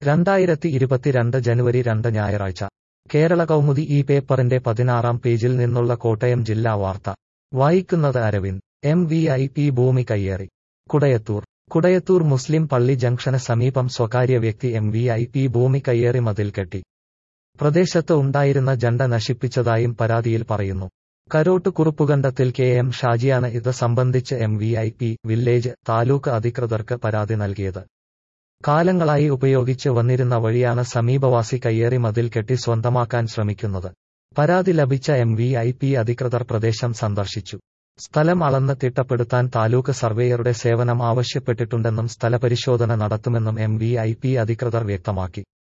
രണ്ടായിരത്തി ഇരുപത്തിരണ്ട് ജനുവരി രണ്ട് ഞായറാഴ്ച കേരള കൗമുദി ഈ പേപ്പറിന്റെ പതിനാറാം പേജിൽ നിന്നുള്ള കോട്ടയം ജില്ലാ വാർത്ത വായിക്കുന്നത് Aravind M V I P ഭൂമി കയ്യേറി കുടയത്തൂർ കുടയത്തൂർ മുസ്ലിം പള്ളി ജംഗ്ഷന് സമീപം സ്വകാര്യ വ്യക്തി എം വി ഐ പി ഭൂമി കയ്യേറി മതിൽ കെട്ടി പ്രദേശത്ത് ഉണ്ടായിരുന്ന ജണ്ട നശിപ്പിച്ചതായും പരാതിയിൽ പറയുന്നു കരോട്ട് കുറുപ്പുകണ്ടത്തിൽ കെ എം ഷാജിയാണ് ഇത് സംബന്ധിച്ച് M V I P village taluk അധികൃതർക്ക് പരാതി നൽകിയത് കാലങ്ങളായി ഉപയോഗിച്ച് വന്നിരുന്ന വഴിയാണ് സമീപവാസി കയ്യേറി മതിൽ കെട്ടി സ്വന്തമാക്കാൻ ശ്രമിക്കുന്നത് പരാതി ലഭിച്ച എം വി ഐ പി അധികൃതർ പ്രദേശം സന്ദർശിച്ചു സ്ഥലം അളന്ന് തിട്ടപ്പെടുത്താൻ താലൂക്ക് സർവേയറുടെ സേവനം ആവശ്യപ്പെട്ടിട്ടുണ്ടെന്നും സ്ഥലപരിശോധന നടത്തുമെന്നും എം വി ഐ പി അധികൃതർ വ്യക്തമാക്കി